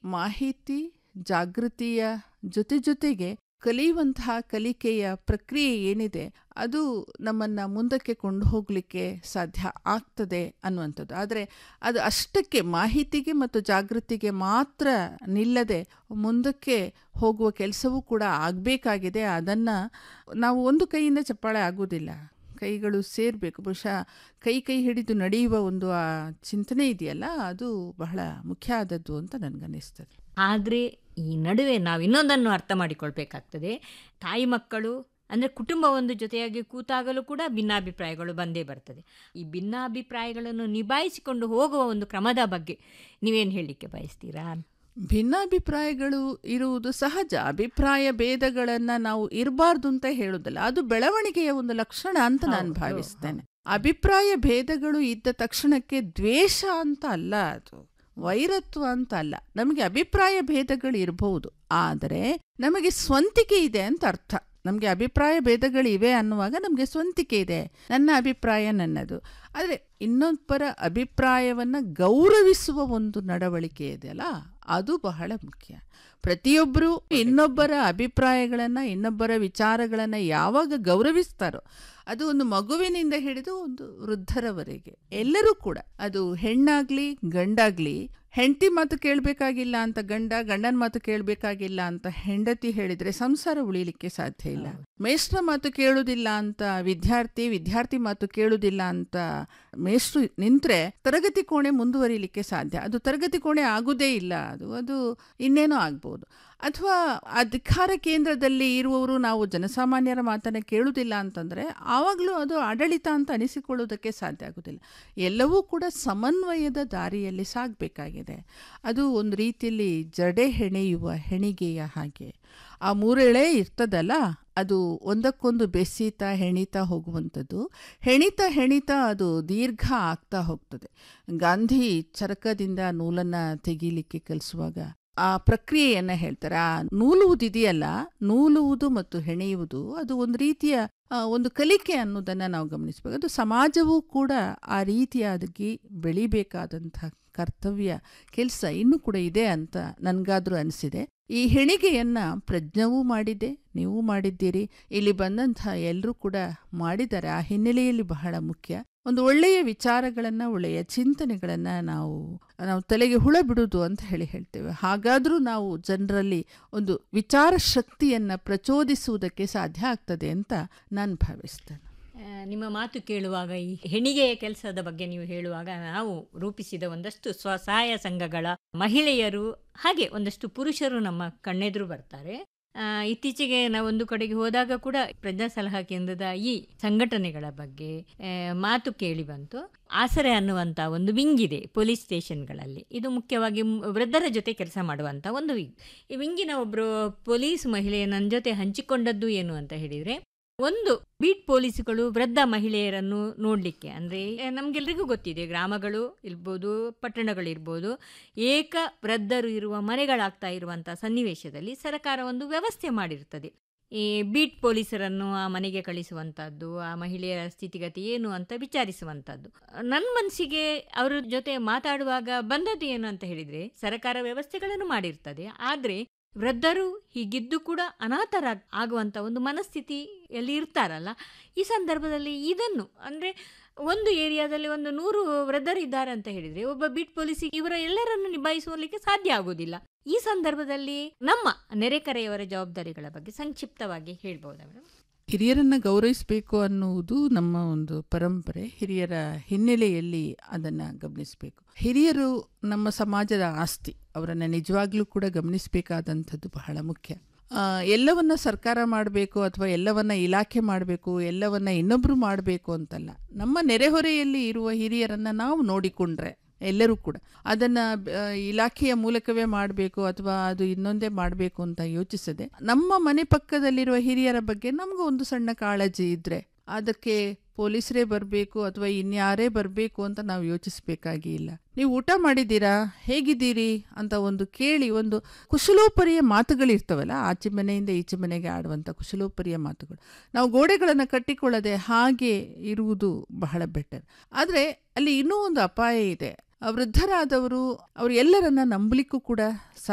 ಮಾಹಿತಿ ಜಾಗೃತಿಯ ಜೊತೆ ಜೊತೆಗೆ ಕಲಿಯುವಂತಹ ಕಲಿಕೆಯ ಪ್ರಕ್ರಿಯೆ ಏನಿದೆ ಅದು ನಮ್ಮನ್ನ ಮುಂದಕ್ಕೆ ಕೊಂಡು ಹೋಗಲಿಕ್ಕೆ ಸಾಧ್ಯ ಆಗ್ತದೆ ಅನ್ನುವಂಥದ್ದು ಆದರೆ ಅದು ಅಷ್ಟಕ್ಕೆ ಮಾಹಿತಿಗೆ ಮತ್ತು ಜಾಗೃತಿಗೆ ಮಾತ್ರ ನಿಲ್ಲದೆ ಮುಂದಕ್ಕೆ ಹೋಗುವ ಕೆಲಸವೂ ಕೂಡ ಆಗಬೇಕಾಗಿದೆ ಅದನ್ನು ನಾವು ಒಂದು ಕೈಯಿಂದ ಚಪ್ಪಾಳೆ ಆಗೋದಿಲ್ಲ ಕೈಗಳು ಸೇರಬೇಕು ಬಹುಶಃ ಕೈ ಕೈ ಹಿಡಿದು ನಡೆಯುವ ಒಂದು ಆ ಚಿಂತನೆ ಇದೆಯಲ್ಲ ಅದು ಬಹಳ ಮುಖ್ಯ ಆದದ್ದು ಅಂತ ನನಗನ್ನಿಸ್ತದೆ ಆದರೆ ಈ ನಡುವೆ ನಾವು ಇನ್ನೊಂದನ್ನು ಅರ್ಥ ಮಾಡಿಕೊಳ್ಬೇಕಾಗ್ತದೆ ತಾಯಿ ಮಕ್ಕಳು ಅಂದರೆ ಕುಟುಂಬ ಒಂದು ಜೊತೆಯಾಗಿ ಕೂತಾಗಲೂ ಕೂಡ ಭಿನ್ನಾಭಿಪ್ರಾಯಗಳು ಬಂದೇ ಬರ್ತದೆ ಈ ಭಿನ್ನಾಭಿಪ್ರಾಯಗಳನ್ನು ನಿಭಾಯಿಸಿಕೊಂಡು ಹೋಗುವ ಒಂದು ಕ್ರಮದ ಬಗ್ಗೆ ನೀವೇನು ಹೇಳಲಿಕ್ಕೆ ಬಯಸ್ತೀರಾ ಭಿನ್ನಾಭಿಪ್ರಾಯಗಳು ಇರುವುದು ಸಹಜ ಅಭಿಪ್ರಾಯ ಭೇದಗಳನ್ನು ನಾವು ಇರಬಾರ್ದು ಅಂತ ಹೇಳುದಲ್ಲ ಅದು ಬೆಳವಣಿಗೆಯ ಒಂದು ಲಕ್ಷಣ ಅಂತ ನಾನು ಹೌದು, ಭಾವಿಸ್ತೇನೆ ಅಭಿಪ್ರಾಯ ಭೇದಗಳು ಇದ್ದ ತಕ್ಷಣಕ್ಕೆ ದ್ವೇಷ ಅಂತ ಅಲ್ಲ ಅದು ವೈರತ್ವ ಅಂತ ಅಲ್ಲ ನಮಗೆ ಅಭಿಪ್ರಾಯ ಭೇದಗಳು ಇರಬಹುದು ಆದರೆ ನಮಗೆ ಸ್ವಂತಿಕೆ ಇದೆ ಅಂತ ಅರ್ಥ ನಮಗೆ ಅಭಿಪ್ರಾಯ ಭೇದಗಳಿವೆ ಅನ್ನುವಾಗ ನಮಗೆ ಸ್ವಂತಿಕೆ ಇದೆ ನನ್ನ ಅಭಿಪ್ರಾಯ ನನ್ನದು ಆದರೆ ಇನ್ನೊಬ್ಬರ ಅಭಿಪ್ರಾಯವನ್ನು ಗೌರವಿಸುವ ಒಂದು ನಡವಳಿಕೆ ಇದೆಯಲ್ಲ ಅದು ಬಹಳ ಮುಖ್ಯ ಪ್ರತಿಯೊಬ್ಬರು ಇನ್ನೊಬ್ಬರ ಅಭಿಪ್ರಾಯಗಳನ್ನು ಇನ್ನೊಬ್ಬರ ವಿಚಾರಗಳನ್ನು ಯಾವಾಗ ಗೌರವಿಸ್ತಾರೋ ಅದು ಒಂದು ಮಗುವಿನಿಂದ ಹಿಡಿದು ಒಂದು ವೃದ್ಧರವರೆಗೆ ಎಲ್ಲರೂ ಕೂಡ ಅದು ಹೆಣ್ಣಾಗ್ಲಿ ಗಂಡಾಗ್ಲಿ ಹೆಂಡತಿ ಮಾತು ಕೇಳಬೇಕಾಗಿಲ್ಲ ಅಂತ ಗಂಡ ಗಂಡನ ಮಾತು ಕೇಳಬೇಕಾಗಿಲ್ಲ ಅಂತ ಹೆಂಡತಿ ಹೇಳಿದ್ರೆ ಸಂಸಾರ ಉಳಿಲಿಕ್ಕೆ ಸಾಧ್ಯ ಇಲ್ಲ ಮೇಷ್ಟ್ರ ಮಾತು ಕೇಳುವುದಿಲ್ಲ ಅಂತ ವಿದ್ಯಾರ್ಥಿ ವಿದ್ಯಾರ್ಥಿ ಮಾತು ಕೇಳುವುದಿಲ್ಲ ಅಂತ ಮೇಷ್ಟ್ರು ನಿಂತ್ರೆ ತರಗತಿ ಕೋಣೆ ಮುಂದುವರಿಲಿಕ್ಕೆ ಸಾಧ್ಯ ಅದು ತರಗತಿ ಕೋಣೆ ಆಗುವುದೇ ಇಲ್ಲ ಅದು ಅದು ಇನ್ನೇನೋ ಆಗ್ಬೋದು ಅಥವಾ ಅಧಿಕಾರ ಕೇಂದ್ರದಲ್ಲಿ ಇರುವವರು ನಾವು ಜನಸಾಮಾನ್ಯರ ಮಾತನ್ನು ಕೇಳುವುದಿಲ್ಲ ಅಂತಂದರೆ ಆವಾಗಲೂ ಅದು ಆಡಳಿತ ಅಂತ ಅನಿಸಿಕೊಳ್ಳುವುದಕ್ಕೆ ಸಾಧ್ಯ ಆಗೋದಿಲ್ಲ ಎಲ್ಲವೂ ಕೂಡ ಸಮನ್ವಯದ ದಾರಿಯಲ್ಲಿ ಸಾಗಬೇಕಾಗಿದೆ ಅದು ಒಂದು ರೀತಿಯಲ್ಲಿ ಜಡೆ ಹೆಣೆಯುವ ಹೆಣಿಗೆಯ ಹಾಗೆ ಆ ಮೂರೆಳೆ ಇರ್ತದಲ್ಲ ಅದು ಒಂದಕ್ಕೊಂದು ಬೆಸೀತಾ ಹೆಣಿತಾ ಹೋಗುವಂಥದ್ದು ಹೆಣಿತಾ ಹೆಣಿತಾ ಅದು ದೀರ್ಘ ಆಗ್ತಾ ಹೋಗ್ತದೆ ಗಾಂಧಿ ಚರಕದಿಂದ ನೂಲನ್ನು ತೆಗೀಲಿಕ್ಕೆ ಕಲಿಸುವಾಗ ಆ ಪ್ರಕ್ರಿಯೆಯನ್ನು ಹೇಳ್ತಾರೆ ಆ ನೂಲುವುದಿದೆಯಲ್ಲ ನೂಲುವುದು ಮತ್ತು ಹೆಣೆಯುವುದು ಅದು ಒಂದು ರೀತಿಯ ಆ, ಒಂದು ಕಲಿಕೆ ಅನ್ನೋದನ್ನು ನಾವು ಗಮನಿಸಬೇಕು ಅದು ಸಮಾಜವೂ ಕೂಡ ಆ ರೀತಿಯಾಗಿ ಬೆಳಿಬೇಕಾದಂಥ ಕರ್ತವ್ಯ ಕೆಲಸ ಇನ್ನೂ ಕೂಡ ಇದೆ ಅಂತ ನನಗಾದರೂ ಅನಿಸಿದೆ ಈ ಹೆಣಿಗೆಯನ್ನ ಪ್ರಜ್ಞವೂ ಮಾಡಿದೆ ನೀವು ಮಾಡಿದ್ದೀರಿ ಇಲ್ಲಿ ಬಂದಂತಹ ಎಲ್ಲರೂ ಕೂಡ ಮಾಡಿದ್ದಾರೆ ಆ ಹಿನ್ನೆಲೆಯಲ್ಲಿ ಬಹಳ ಮುಖ್ಯ ಒಂದು ಒಳ್ಳೆಯ ವಿಚಾರಗಳನ್ನ ಒಳ್ಳೆಯ ಚಿಂತನೆಗಳನ್ನ ನಾವು ನಾವು ತಲೆಗೆ ಹುಳ ಬಿಡುವುದು ಅಂತ ಹೇಳಿ ಹೇಳ್ತೇವೆ ಹಾಗಾದರೂ ನಾವು ಜನರಲ್ಲಿ ಒಂದು ವಿಚಾರ ಶಕ್ತಿಯನ್ನ ಪ್ರಚೋದಿಸುವುದಕ್ಕೆ ಸಾಧ್ಯ ಆಗ್ತದೆ ಅಂತ ನಾನು ಭಾವಿಸ್ತೇನೆ ಆ, ನಿಮ್ಮ ಮಾತು ಕೇಳುವಾಗ ಈ ಹೆಣಿಗೆಯ ಕೆಲಸದ ಬಗ್ಗೆ ನೀವು ಹೇಳುವಾಗ ನಾವು ರೂಪಿಸಿದ ಒಂದಷ್ಟು ಸ್ವಸಹಾಯ ಸಂಘಗಳ ಮಹಿಳೆಯರು ಹಾಗೆ ಒಂದಷ್ಟು ಪುರುಷರು ನಮ್ಮ ಕಣ್ಣೆದುರು ಬರ್ತಾರೆ ಆ, ಇತ್ತೀಚೆಗೆ ನಾವೊಂದು ಕಡೆಗೆ ಹೋದಾಗ ಕೂಡ ಪ್ರಜ್ಞಾ ಸಲಹಾ ಕೇಂದ್ರದ ಈ ಸಂಘಟನೆಗಳ ಬಗ್ಗೆ ಆ, ಮಾತು ಕೇಳಿ ಬಂತು ಆಸರೆ ಅನ್ನುವಂಥ ಒಂದು ವಿಂಗ್ ಇದೆ ಪೊಲೀಸ್ ಸ್ಟೇಷನ್ಗಳಲ್ಲಿ ಇದು ಮುಖ್ಯವಾಗಿ ಮ್- ವೃದ್ಧರ ಜೊತೆ ಕೆಲಸ ಮಾಡುವಂಥ ಒಂದು ವಿಂಗ್ ಈ ವಿಂಗಿನ ಒಬ್ಬರು ಪೊಲೀಸ್ ಮಹಿಳೆ ನನ್ನ ಜೊತೆ ಹಂಚಿಕೊಂಡದ್ದು ಏನು ಅಂತ ಹೇಳಿದರೆ ಒಂದು ಬೀಟ್ ಪೊಲೀಸುಗಳು ವೃದ್ಧ ಮಹಿಳೆಯರನ್ನು ನೋಡಲಿಕ್ಕೆ ಅಂದರೆ ನಮಗೆಲ್ರಿಗೂ ಗೊತ್ತಿದೆ ಗ್ರಾಮಗಳು ಇರ್ಬೋದು ಪಟ್ಟಣಗಳಿರ್ಬೋದು ಏಕ ವೃದ್ಧರು ಇರುವ ಮನೆಗಳಾಗ್ತಾ ಇರುವಂಥ ಸನ್ನಿವೇಶದಲ್ಲಿ ಸರ್ಕಾರ ಒಂದು ವ್ಯವಸ್ಥೆ ಮಾಡಿರ್ತದೆ ಈ ಬೀಟ್ ಪೊಲೀಸರನ್ನು ಆ ಮನೆಗೆ ಕಳಿಸುವಂಥದ್ದು ಆ ಮಹಿಳೆಯರ ಸ್ಥಿತಿಗತಿ ಏನು ಅಂತ ವಿಚಾರಿಸುವಂಥದ್ದು ನನ್ನ ಮನಸ್ಸಿಗೆ ಅವರ ಜೊತೆ ಮಾತಾಡುವಾಗ ಬಂದದ್ದು ಏನು ಅಂತ ಹೇಳಿದರೆ ಸರ್ಕಾರ ವ್ಯವಸ್ಥೆಗಳನ್ನು ಮಾಡಿರ್ತದೆ ಆದರೆ ವೃದ್ಧರು ಹೀಗಿದ್ದು ಕೂಡ ಅನಾಥರ ಆಗುವಂಥ ಒಂದು ಮನಸ್ಥಿತಿಯಲ್ಲಿ ಇರ್ತಾರಲ್ಲ ಈ ಸಂದರ್ಭದಲ್ಲಿ ಇದನ್ನು ಅಂದರೆ ಒಂದು ಏರಿಯಾದಲ್ಲಿ ಒಂದು ನೂರು ವೃದ್ಧರಿದ್ದಾರೆ ಅಂತ ಹೇಳಿದರೆ ಒಬ್ಬ ಬೀಟ್ ಪೊಲೀಸಿಗೆ ಇವರ ಎಲ್ಲರನ್ನು ನಿಭಾಯಿಸಲಿಕ್ಕೆ ಸಾಧ್ಯ ಆಗುವುದಿಲ್ಲ ಈ ಸಂದರ್ಭದಲ್ಲಿ ನಮ್ಮ ನೆರೆಕರೆಯವರ ಜವಾಬ್ದಾರಿಗಳ ಬಗ್ಗೆ ಸಂಕ್ಷಿಪ್ತವಾಗಿ ಹೇಳ್ಬೋದಾ ಮೇಡಮ್ ಹಿರಿಯರನ್ನ ಗೌರವಿಸಬೇಕು ಅನ್ನುವುದು ನಮ್ಮ ಒಂದು ಪರಂಪರೆ ಹಿರಿಯರ ಹಿನ್ನೆಲೆಯಲ್ಲಿ ಅದನ್ನು ಗಮನಿಸಬೇಕು ಹಿರಿಯರು ನಮ್ಮ ಸಮಾಜದ ಆಸ್ತಿ ಅವರನ್ನು ನಿಜವಾಗ್ಲೂ ಕೂಡ ಗಮನಿಸಬೇಕಾದಂಥದ್ದು ಬಹಳ ಮುಖ್ಯ ಆ, ಎಲ್ಲವನ್ನ ಸರ್ಕಾರ ಮಾಡಬೇಕು ಅಥವಾ ಎಲ್ಲವನ್ನ ಇಲಾಖೆ ಮಾಡಬೇಕು ಎಲ್ಲವನ್ನ ಇನ್ನೊಬ್ಬರು ಮಾಡಬೇಕು ಅಂತಲ್ಲ ನಮ್ಮ ನೆರೆಹೊರೆಯಲ್ಲಿ ಇರುವ ಹಿರಿಯರನ್ನ ನಾವು ನೋಡಿಕೊಂಡ್ರೆ ಎಲ್ಲರೂ ಕೂಡ ಅದನ್ನು ಇಲಾಖೆಯ ಮೂಲಕವೇ ಮಾಡಬೇಕು ಅಥವಾ ಅದು ಇನ್ನೊಂದೇ ಮಾಡಬೇಕು ಅಂತ ಯೋಚಿಸದೆ ನಮ್ಮ ಮನೆ ಪಕ್ಕದಲ್ಲಿರುವ ಹಿರಿಯರ ಬಗ್ಗೆ ನಮಗೂ ಒಂದು ಸಣ್ಣ ಕಾಳಜಿ ಇದ್ದರೆ ಅದಕ್ಕೆ ಪೊಲೀಸರೇ ಬರಬೇಕು ಅಥವಾ ಇನ್ಯಾರೇ ಬರಬೇಕು ಅಂತ ನಾವು ಯೋಚಿಸಬೇಕಾಗಿ ಇಲ್ಲ ನೀವು ಊಟ ಮಾಡಿದ್ದೀರಾ ಹೇಗಿದ್ದೀರಿ ಅಂತ ಒಂದು ಕೇಳಿ ಒಂದು ಕುಶಲೋಪರಿಯ ಮಾತುಗಳಿರ್ತವಲ್ಲ ಆಚೆ ಮನೆಯಿಂದ ಈಚೆ ಮನೆಗೆ ಆಡುವಂಥ ಕುಶಲೋಪರಿಯ ಮಾತುಗಳು ನಾವು ಗೋಡೆಗಳನ್ನು ಕಟ್ಟಿಕೊಳ್ಳದೆ ಹಾಗೆ ಇರುವುದು ಬಹಳ ಬೆಟರ್ ಆದರೆ ಅಲ್ಲಿ ಇನ್ನೂ ಒಂದು ಅಪಾಯ ಇದೆ ಆ ವೃದ್ಧರಾದವರು ಅವರು ಎಲ್ಲರನ್ನ ನಂಬಲಿಕ್ಕೂ ಕೂಡ